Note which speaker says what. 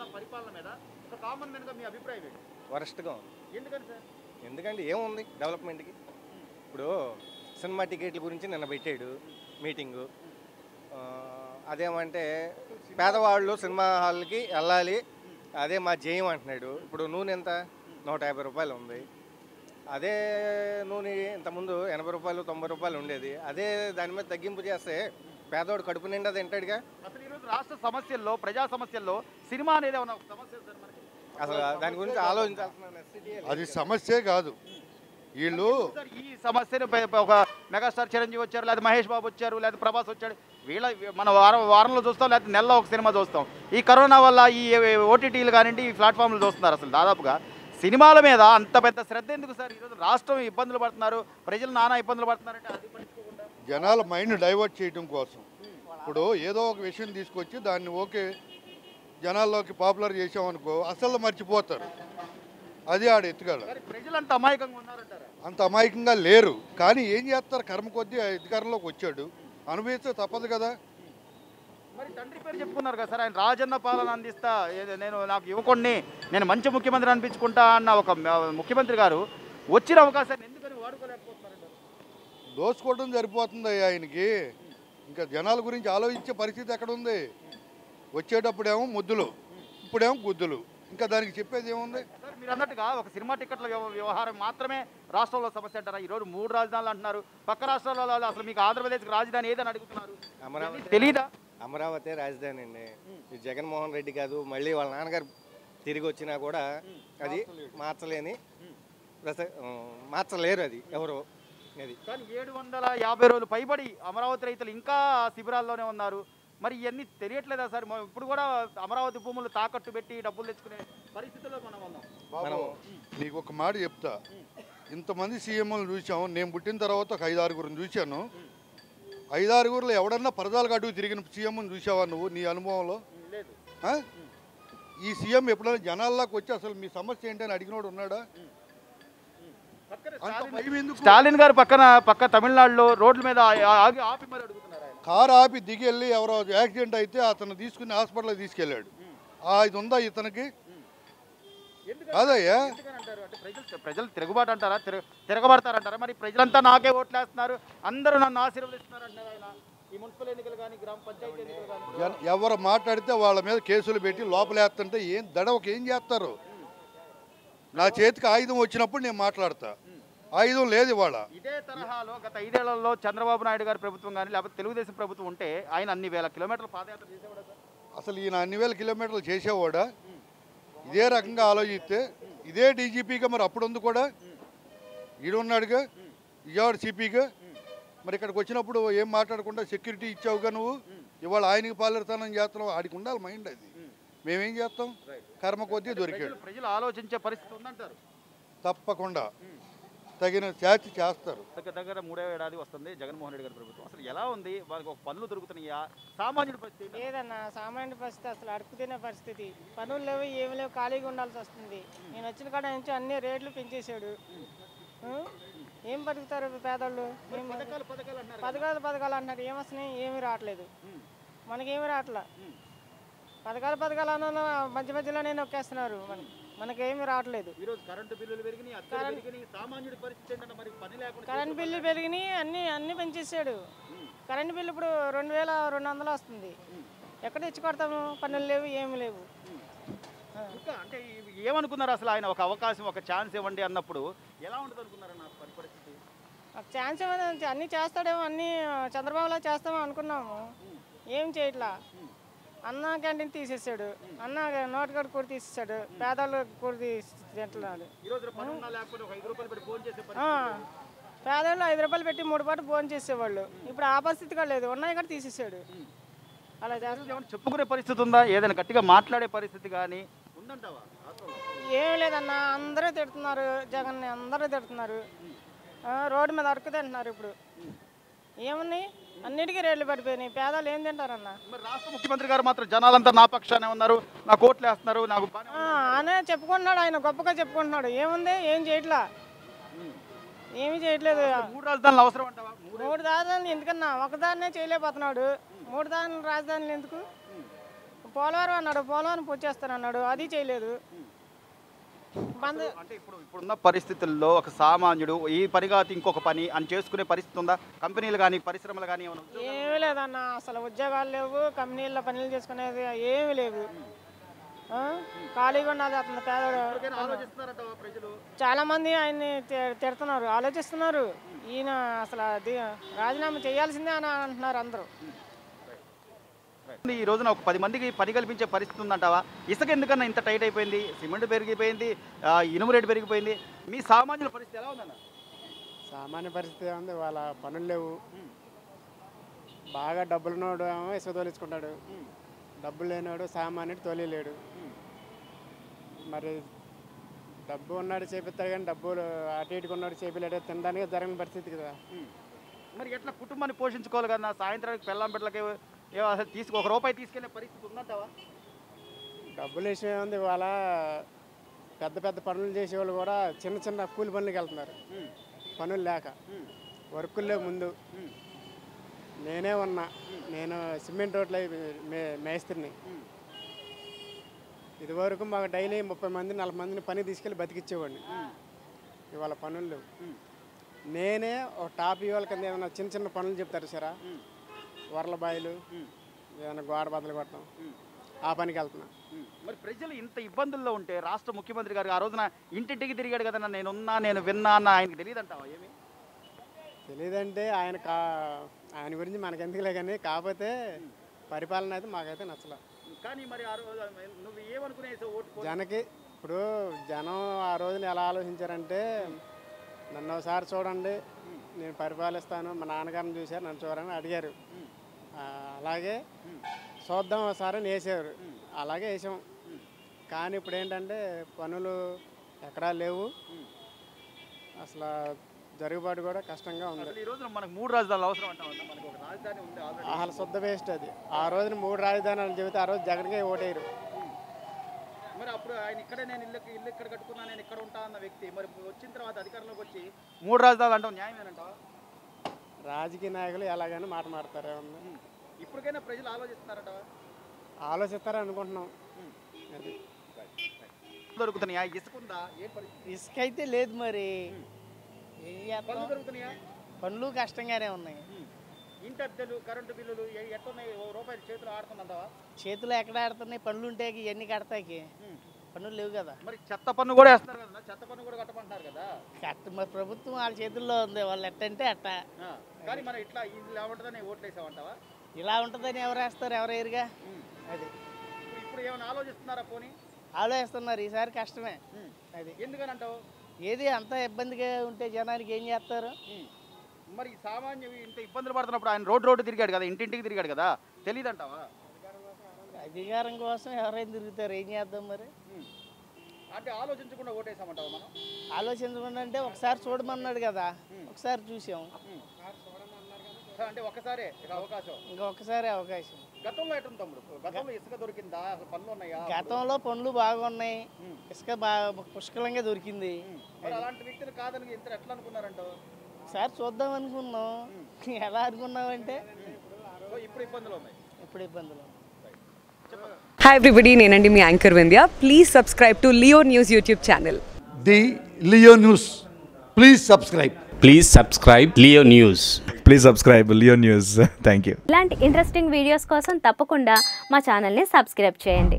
Speaker 1: ఉన్న పరిపాలన మీద ఒక కామన్ మ్యాన్గా మీ అభిప్రాయం ఏంటి
Speaker 2: వరస్ట్గా ఉంది
Speaker 1: ఎందుకని సార్
Speaker 2: ఎందుకంటే ఏముంది డెవలప్మెంట్కి ఇప్పుడు సినిమా టికెట్ల గురించి నిన్న పెట్టాడు మీటింగు ఆ, అదేమంటే పేదవాళ్ళు సినిమా హాల్కి వెళ్ళాలి అదే మా జయం అంటున్నాడు ఇప్పుడు నూనె ఎంత నూట యాభై రూపాయలు ఉంది అదే నూనె ఇంతకుముందు ఎనభై రూపాయలు తొంభై రూపాయలు ఉండేది అదే దాని మీద తగ్గింపు చేస్తే పేదవాడు కడుపు నిండా తింటాడుగా
Speaker 1: అసలు ఈరోజు రాష్ట్ర సమస్యల్లో ప్రజా సమస్యల్లో సినిమా అనేది ఏమన్నా ఒక సమస్య సార్ మనకి
Speaker 2: అసలు దాని గురించి ఆలోచించాల్సిన necessity ఏ లేదు.
Speaker 3: అది సమస్యే కాదు వీళ్ళు
Speaker 1: సార్ ఈ సమస్యను ప- ప- ఒక మెగాస్టార్ చిరంజీవి వచ్చారు లేదా మహేష్ బాబు వచ్చారు లేదా ప్రభాస్ వచ్చాడు వీళ్ళ మన వారం వారంలో చూస్తాం లేదా నెలలో ఒక సినిమా చూస్తాం ఈ కరోనా వల్ల ఈ ఓటీటీలు కానివ్వండి ఈ ప్లాట్ఫామ్లు చూస్తున్నారు అసలు దాదాపుగా సినిమాల మీద అంత పెద్ద శ్రద్ధ ఎందుకు సార్ ఈరోజు రాష్ట్రం ఇబ్బందులు పడుతున్నారు ప్రజలు నానా ఇబ్బందులు పడుతున్నారంటే అది పట్టించుకోకుండా
Speaker 3: జనాల మైండ్ డైవర్ట్ చేయడం కోసం ఇప్పుడు ఏదో ఒక విషయం తీసుకొచ్చి దాన్ని ఓకే జనాల్లోకి పాపులర్ చేసామనుకో అసలు మర్చిపోతారు అది ఆడ ఎత్తుగడ
Speaker 1: కానీ ప్రజలు అంత అమాయకంగా ఉన్నారంటారా
Speaker 3: అంత అమాయకంగా లేరు కానీ ఏం చేస్తారు కర్మ కొద్దీ అధికారంలోకి వచ్చాడు అనుభవిస్తే తప్పదు కదా
Speaker 1: మరి తండ్రి పేరు చెప్పుకున్నారు కదా సార్ ఆయన రాజన్న పాలన అందిస్తా ఏదో నేను నాకు యువకుడిని నేను మంచి ముఖ్యమంత్రి అనిపించుకుంటా అన్న ఒక మ- ముఖ్యమంత్రి గారు వచ్చిన అవకాశాన్ని ఎందుకని వాడుకోలేకపోతున్నారంటారు
Speaker 3: దోసుకోవడం సరిపోతుంది ఆయనకి ఇంకా జనాల గురించి ఆలోచించే పరిస్థితి ఎక్కడ ఉంది వచ్చేటప్పుడేమో ముద్దులు ఇప్పుడేమో గుద్దులు ఇంకా దానికి చెప్పేది ఏముంది
Speaker 1: సార్ మీరు అన్నట్టుగా ఒక సినిమా టికెట్ల వ్యవ- వ్యవహారం మాత్రమే రాష్ట్రంలో సమస్య అంటారా ఈరోజు మూడు రాజధానులు అంటున్నారు పక్క రాష్ట్రాలలో అసలు మీకు ఆంధ్రప్రదేశ్కి రాజధాని ఏదని అడుగుతున్నారు
Speaker 2: అమరావతి
Speaker 1: తెలీదా
Speaker 2: అమరావతి రాజధాని అండి ఇది జగన్మోహన్ రెడ్డి కాదు మళ్ళీ వాళ్ళ నాన్నగారు తిరిగి వచ్చినా కూడా అది మార్చలేని ప్రస ఆ, మార్చలేరు అది ఎవరు అది
Speaker 1: కానీ ఏడు వందల యాభై రోజులు పైబడి అమరావతి రైతులు ఇంకా శిబిరాల్లోనే ఉన్నారు మరి ఇవన్నీ తెలియట్లేదా సార్ మ- ఇప్పుడు కూడా అమరావతి భూములు తాకట్టు పెట్టి డబ్బులు తెచ్చుకునే పరిస్థితుల్లో మనం ఉన్నాం
Speaker 2: మనం
Speaker 3: నీకు ఒక మాట చెప్తా ఇంతమంది సీఎంలను చూసాము నేను పుట్టిన తర్వాత ఒక ఐదు ఆరుగురిని చూశాను ఐదు ఆరుగురులో ఎవడన్నా పరదాలు అడుగు తిరిగిన సీఎంని చూసావా నువ్వు నీ అనుభవంలో
Speaker 1: లేదు
Speaker 3: ఆ? ఈ సీఎం ఎప్పుడైనా జనాల్లోకి వచ్చి అసలు మీ సమస్య ఏంటని అడిగినోడు ఉన్నాడా
Speaker 1: పక్కన
Speaker 3: అంత
Speaker 1: స్టాలిన్-
Speaker 3: భయం ఎందుకు
Speaker 1: స్టాలిన్ గారు పక్కన పక్క తమిళనాడులో రోడ్ల మీద ఆ- ఆగి ఆపి మరి అడుగుతున్నారు ఆయన
Speaker 3: కారు ఆపి దిగి వెళ్ళి ఎవరో యాక్సిడెంట్ అయితే అతను తీసుకుని హాస్పిటల్కి తీసుకెళ్ళాడు ఆ, ఇది ఉందా ఇతనికి
Speaker 1: ఎందుకని-
Speaker 3: అదయ్యా
Speaker 1: ఎందుకని అంటారు అంటే ప్రజలు ప్రజలు తిరుగుబాటు అంటారా తిరగ తిరగబడతారంటారా మరి ప్రజలంతా నాకే ఓట్లేస్తున్నారు అందరూ నన్ను ఆశీర్వదిస్తున్నారు అంటారు ఆయన ఈ మున్సిపల్ ఎన్నికలు కానీ గ్రామ పంచాయతీ ఎన్నికలు కానీ
Speaker 3: జన- ఎవరు మాట్లాడితే వాళ్ళ మీద కేసులు పెట్టి లోపలేస్తుంటే ఏం దడవకి ఏం చేస్తారు నా చేతికి ఆయుధం వచ్చినప్పుడు నేను మాట్లాడతా ఆయుధం లేదు ఇవాళ
Speaker 1: ఇదే తరహాలో గత ఐదేళ్లలో చంద్రబాబు నాయుడు గారి ప్రభుత్వం కానీ లేకపోతే తెలుగుదేశం ప్రభుత్వం ఉంటే ఆయన అన్ని వేల కిలోమీటర్ల పాదయాత్ర చేసేవాడు సార్
Speaker 3: అసలు ఈయన అన్ని వేల కిలోమీటర్లు చేసేవాడా ఇదే రకంగా ఆలోచిస్తే ఇదే డీజీపీగా మరి అప్పుడు ఉంది కూడా ఈడున్నాడుగా విజయవాడ సిపిగా మరి ఇక్కడికి వచ్చినప్పుడు ఏం మాట్లాడకుండా సెక్యూరిటీ ఇచ్చావుగా నువ్వు ఇవాళ ఆయనకి పాలెడతానని చేస్తున్నావు ఆడికి ఉండాలి మైండ్ అది మేమేం చేస్తాం కర్మ కొద్దీ దొరికాడు
Speaker 1: ప్రజలు ప్రజలు ఆలోచించే పరిస్థితి ఉందంటారు
Speaker 3: తప్పకుండా తగిన శాస్తి చేస్తారు
Speaker 1: దగ్గర దగ్గర మూడో ఏడాది వస్తుంది జగన్మోహన్ రెడ్డి గారి ప్రభుత్వం అసలు ఎలా ఉంది వాళ్ళకి ఒక పనులు దొరుకుతున్నాయా సామాన్యుడి పరిస్థితి ఏంటి?
Speaker 4: లేదన్న సామాన్య పరిస్థితి అసలు అడుగు తినే పరిస్థితి పనులు లేవు ఏమి లేవు ఖాళీగా ఉండాల్సి వస్తుంది నేను వచ్చిన కాడ నుంచి అన్ని రేట్లు పెంచేశాడు ఆ? ఏం బతుకుతారు పేదోళ్ళు ఏం
Speaker 1: పథకాలు పథకాలు అంటున్నారు
Speaker 4: పథకాలు పథకాలు అంటున్నారు ఏమొస్తున్నాయి ఏమీ రావట్లేదు మనకేమీ రావట్లా పథకాలు పథకాలు అన్న మధ్య మధ్యలోనే నొక్కేస్తున్నారు మనకి మనకేమీ రావట్లేదు
Speaker 1: ఈ రోజు కరెంటు బిల్లులు పెరిగినాయి అద్దెలు పెరిగినాయి సామాన్యుడి పరిస్థితి ఏంటంటే మరి పని లేకుండా
Speaker 4: కరెంట్ బిల్లు పెరిగినాయి అన్నీ అన్నీ పెంచేసాడు కరెంట్ బిల్లు ఇప్పుడు రెండు వేల రెండు వందలు వస్తుంది ఎక్కడ తెచ్చి కొడతాము పనులు లేవు ఏమి లేవు ఆ.
Speaker 1: ఇంకా అంటే ఇవి ఏమనుకున్నారు అసలు ఆయన ఒక అవకాశం ఒక ఛాన్స్ ఇవ్వండి అన్నప్పుడు ఎలా ఉంటుంది అనుకున్నారు నా పరి- పరిస్థితి
Speaker 4: ఒక ఛాన్స్ ఏమైనా అన్నీ చేస్తాడేమో అన్నీ చంద్రబాబులా చేస్తామో అనుకున్నాము ఏం చేయట్లా అన్న క్యాంటీన్ తీసేసాడు అన్న నోటికాడ కూర తీసేసాడు పేదవాళ్ళు కూర తీసి తింటున్నాడు
Speaker 1: ఈ రోజు పని ఉన్నా లేకపోతే ఒక ఐదు రూపాయలు పెట్టి ఫోన్ చేసే
Speaker 4: ఆ,
Speaker 1: పరిస్థితి
Speaker 4: పేదవాళ్ళు ఐదు రూపాయలు పెట్టి మూడు పాటు ఫోన్ చేసేవాళ్ళు ఇప్పుడు ఆ పరిస్థితి కూడా లేదు ఉన్నాయి కూడా తీసేసాడు అలా చేస్తాం
Speaker 1: ఏమైనా చెప్పుకునే పరిస్థితి ఉందా ఏదైనా గట్టిగా మాట్లాడే పరిస్థితి కానీ ఉందంటావా వాస్తవంలో?
Speaker 4: ఏం లేదన్న అందరూ తిడుతున్నారు జగన్ని అందరూ తిడుతున్నారు ఆ, రోడ్డు మీద అరుకు తింటున్నారు ఇప్పుడు ఏమున్నాయి అన్నిటికీ రేట్లు పడిపోయినాయి పేదలు ఏం తింటారన్న
Speaker 1: మరి రాష్ట్ర ముఖ్యమంత్రి గారు మాత్రం జనాలంతా నా పక్షానే ఉన్నారు నా కోట్లు వేస్తున్నారు నాకు బాగానే
Speaker 4: ఆ, ఆయనే చెప్పుకుంటున్నాడు ఆయన గొప్పగా చెప్పుకుంటున్నాడు ఏముంది ఏం చేయట్లా ఏమీ చేయట్లేదు
Speaker 1: ఉంది. మూడు రాజధానులు అవసరం అంటావా మూడు
Speaker 4: మూడు రాజధానులు ఎందుకన్నా ఒకదాన్నే చేయలేకపోతున్నాడు మూడు దాని రాజధానులు ఎందుకు పోలవరం అన్నాడు పోలవరం పూర్తి చేస్తానన్నాడు అది చేయలేదు బంద్
Speaker 1: అంటే ఇప్పుడు ఇప్పుడున్న పరిస్థితుల్లో ఒక సామాన్యుడు ఈ పని కాదు ఇంకొక పని అని చేసుకునే పరిస్థితి ఉందా కంపెనీలు కానీ పరిశ్రమలు కానీ ఏమైనా ఉద్యోగాలు?
Speaker 4: ఏమీ లేదన్న అసలు ఉద్యోగాలు లేవు కంపెనీల్లో పనులు చేసుకునేది ఏమీ లేవు ఆ? ఖాళీగా ఉన్నది అతను పేదడు
Speaker 1: ఇప్పటికైనా ఆలోచిస్తున్నారంటావా ప్రజలు
Speaker 4: చాలా మంది ఆయన్ని తి- తిడుతున్నారు ఆలోచిస్తున్నారు ఈయన అసలు అది రాజీనామా చేయాల్సిందే అని అంటున్నారు అందరూ
Speaker 1: ఈ రోజున ఒక పది మందికి పని కల్పించే పరిస్థితి ఉందంటావా ఇసుక ఎందుకన్నా ఇంత టైట్ అయిపోయింది సిమెంట్ పెరిగిపోయింది ఆ, ఇనుము రేటు పెరిగిపోయింది మీ సామాన్యుల పరిస్థితి ఎలా ఉందన్న
Speaker 5: సామాన్య పరిస్థితి ఉంది వాళ్ళ పనులు లేవు బాగా డబ్బులున్నోడు ఏమో ఇసుక తోలించుకుంటాడు డబ్బులు లేనివాడు సామాన్యుడు తోలిలేడు మరి డబ్బు ఉన్నాడు చేపిస్తాడు కానీ డబ్బులు అటు ఇటుకు ఉన్నాడు చేపిలేడు తినడానికి జరగని పరిస్థితి కదా
Speaker 1: మరి ఎట్లా కుటుంబాన్ని పోషించుకోవాలి కదా సాయంత్రానికి పెళ్ళాం బిడ్డలకి ఏ అసలు తీసుకు ఒక రూపాయి తీసుకెళ్లే పరిస్థితి ఉందంటావా
Speaker 5: డబ్బుల విషయం ఉంది వాళ్ళ పెద్ద పెద్ద పనులు చేసేవాళ్ళు కూడా చిన్న చిన్న కూలి పనులకు వెళ్తున్నారు పనులు లేక వర్కులు లేవు ముందు నేనే ఉన్నా నేను సిమెంట్ రోడ్ల మే మేస్త్రిని ఇదివరకు మాకు డైలీ ముప్పై మంది నలభై మందిని పని తీసుకెళ్ళి బతికిచ్చేవాడిని ఇవాళ పనులు లేవు నేనే ఒక టాప్ ఇవాళ కింద ఏమైనా చిన్న చిన్న పనులు చెప్తారు సరా వరల బాయిలు ఏమైనా గోడ బద్దలు కొట్టడం ఆ పనికి వెళ్తున్నా
Speaker 1: మరి ప్రజలు ఇంత ఇబ్బందుల్లో ఉంటే రాష్ట్ర ముఖ్యమంత్రి గారు ఆ రోజున ఇంటింటికి తిరిగాడు కదా నేనున్నా నేను విన్నా అన్న ఆయనకి తెలియదంటావా ఏమి
Speaker 5: తెలియదంటే ఆయన కా ఆయన గురించి మనకెందుకులే కానీ కాకపోతే పరిపాలన అయితే మాకైతే నచ్చలే
Speaker 1: కానీ మరి ఆ రోజు నువ్వు ఏమనుకునేసి ఓటు పో-
Speaker 5: జనకి ఇప్పుడు జనం ఆ రోజున ఎలా ఆలోచించారంటే నన్ను ఒకసారి చూడండి నేను పరిపాలిస్తాను మా నాన్నగారిని చూశారు నన్ను చూడని అడిగారు ఆ, అలాగే చూద్దాం ఒకసారి అని వేసారు అలాగే వేసాం కానీ ఇప్పుడు ఏంటంటే పనులు ఎక్కడా లేవు అసలు జరుగుబాటు కూడా కష్టంగా ఉంది
Speaker 1: అసలు ఈ రోజున మనకు మూడు రాజధానులు అవసరం అంటావా మనకు ఒక రాజధాని ఉంది ఆల్రెడీ
Speaker 5: అసలు శుద్ధ వేస్ట్ అది ఆ రోజున మూడు రాజధానులు చెబితే ఆ రోజు జగన్కే ఓటేయరు
Speaker 1: మరి అప్పుడు ఆయన ఇక్కడే నేను ఇల్లు ఇల్లు ఇక్కడ కట్టుకున్నా నేను ఇక్కడ ఉంటా అన్న వ్యక్తి మరి వచ్చిన తర్వాత అధికారంలోకి వచ్చి మూడు రాజధానులు అంటావు న్యాయమేనంటావా
Speaker 5: రాజకీయ నాయకులు ఎలాగైనా మాట మాడతారు ఏమన్నా
Speaker 1: ఇప్పటికైనా ప్రజలు ఆలోచిస్తున్నారంటావా
Speaker 5: ఆలోచిస్తారు అనుకుంటున్నాం అది
Speaker 1: దొరుకుతున్నాయా ఇసుకుందా ఏ పరిస్థితి
Speaker 6: ఇసుక అయితే లేదు మరి ఏం
Speaker 1: పనులు
Speaker 6: చేస్తాం
Speaker 1: దొరుకుతున్నాయా
Speaker 6: పనులు కష్టంగానే ఉన్నాయి
Speaker 1: ఇంటి అద్దెలు కరెంటు బిల్లులు ఎ- ఎట్టున్నాయి ఓ రూపాయలు చేతులు ఆడుతుందంటావా
Speaker 6: చేతులు ఎక్కడ ఆడుతున్నాయి పనులు ఉంటాయి ఇవన్నీ కడతాకి పనులు లేవు కదా
Speaker 1: మరి చెత్త పన్ను కూడా వేస్తున్నారు కదా చెత్త పన్ను కూడా కట్టమంటున్నారు కదా
Speaker 6: కట్ట మరి ప్రభుత్వం వాళ్ళ చేతుల్లో ఉంది వాళ్ళు ఎట్టంటే అట్ట
Speaker 1: ఆ, కానీ మరి ఇట్లా ఇది లేవంటుందని ఓట్లు వేసామంటావా
Speaker 6: ఇలా ఉంటుందని ఎవరు వేస్తారు ఎవరు వేయరుగా అది
Speaker 1: ఇప్పుడు ఇప్పుడు ఏమైనా ఆలోచిస్తున్నారా పోనీ
Speaker 6: ఆలోచిస్తున్నారు ఈసారి కష్టమే అది
Speaker 1: ఎందుకని అంటావు
Speaker 6: ఏది అంత ఇబ్బందిగా ఉంటే జనానికి ఏం చేస్తారు
Speaker 1: మరి ఈ సామాన్య ఇంత ఇబ్బందులు పడుతున్నప్పుడు ఆయన రోడ్డు రోడ్డు తిరిగాడు కదా ఇంటింటికి తిరిగాడు కదా తెలియదంటావా
Speaker 6: అధికారం కోసం ఎవరైనా తిరుగుతారు ఏం చేద్దాం మరి
Speaker 1: అంటే ఆలోచించకుండా ఓటేసామంటావా మనం
Speaker 6: ఆలోచించకుండా అంటే ఒకసారి చూడమన్నాడు కదా ఒకసారి చూసాం
Speaker 1: అంటే ఒక్కసారే ఇక అవకాశం
Speaker 6: ఇంకా ఒకసారి అవకాశం
Speaker 1: గతంలో ఎటుంది తమ్ముడు గతంలో ఇసుక దొరికిందా అసలు పనులు ఉన్నాయా
Speaker 6: గతంలో పనులు బాగున్నాయి ఇసుక బాగా పుష్కలంగా దొరికింది
Speaker 1: మరి అలాంటి వ్యక్తిని కాదని ఇంత ఎట్లా అనుకున్నారంటావు
Speaker 6: ఒకసారి చూద్దాం అనుకున్నాం ఎలా అనుకున్నామంటే
Speaker 1: సో ఇప్పుడు ఇబ్బందులు ఉన్నాయి
Speaker 6: ఇప్పుడు ఇబ్బందులు
Speaker 7: హాయ్ ఎవ్రీబడి నేనండి మీ anchor Vindhya please subscribe to Leo News YouTube channel
Speaker 8: the Leo News. Please subscribe.
Speaker 9: Please subscribe Leo News.
Speaker 10: Please subscribe Leo News thank you
Speaker 11: ఇలాంటి ఇంట్రెస్టింగ్ వీడియోస్ కోసం తప్పకుండా మా ఛానల్ని సబ్స్క్రైబ్ చేయండి